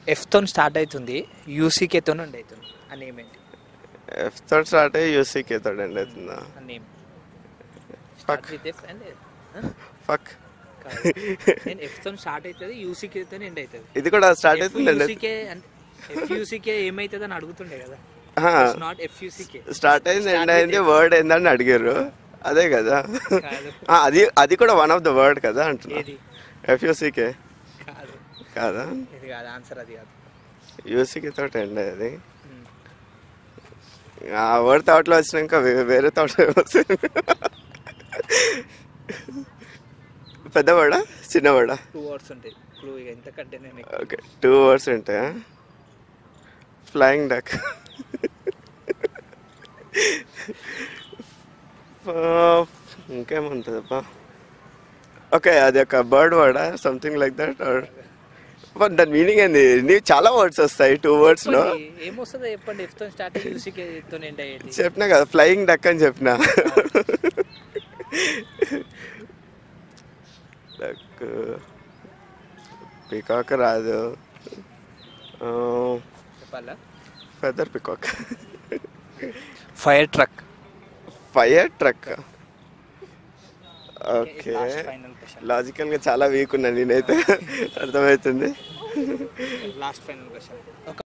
ఎఫ్తో start అవుతుంది యూసీకేతో ఉండి అవుతుంది ఆ నేమ్ ఏంటి ఎఫ్ తోటి స్టార్ట్ అయ్యి యూసీకే తోటి ఎండ్ అవుతుందా ఆ నేమ్ Fuck. ఫక్ నేను ఎఫ్తో స్టార్ట్ అవుతుంది యూసీకేతో ఎండ్ అవుతుంది ఇది కూడా స్టార్ట్ అవుతుంది ఎండ్ ఎఫ్యూసీకే ఎఫ్యూసీకే ఏమవుతుంది అని అడుగుతుండే కదా నాట్ ఎఫ్యూసీకే స్టార్ట్ అయింది ఎండ్ అయింది వర్డ్ ఏందని అడిగారు అదే కదా కాదు ఆ, అది అది కూడా వన్ ఆఫ్ ద వర్డ్ కదా అంటున్నా ఏది ఎఫ్యూసీకే కాదు కాదా ఇది కాదు ఆన్సర్ అది కాదు యూసీకే తోటి ఎండ్ అయ్యేది Hmm. ఆ వర్డ్ థాట్లో వచ్చినాక వే- వేరే థాట్ వస్తుంది పెద్ద వర్డా చిన్న వర్డా టూ వర్డ్స్ ఉంటాయి క్లూ ఇక ఎంతకంటే నేను ఎక్కువ- ఓకే టూ వర్డ్స్ ఉంటాయా ఫ్లయింగ్ డక్ ఇంకేముంటుందప్పా ఓకే అది ఒక బర్డ్ వర్డా సంథింగ్ లైక్ దట్ దాని మీనింగ్ ఏంది నీవు చాలా వర్డ్స్ వస్తాయి టూ వర్డ్స్లో చెప్పండి, ఏమొస్తుందో చెప్పండి ఎఫ్తో స్టార్ట్ యూసీకేతో ఎండ్ అయ్యేది చెప్పినా కదా ఫ్లయింగ్ డక్ అని చెప్పిన డక్ పికాక్ రాదు చెప్పాలా feather peacock fire truck fire truck okay final question logical గా చాలా వీక్ ఉన్నా నేనైతే అర్థమవుతుంది లాస్ట్ ఫైనల్ క్వశ్చన్ ఒక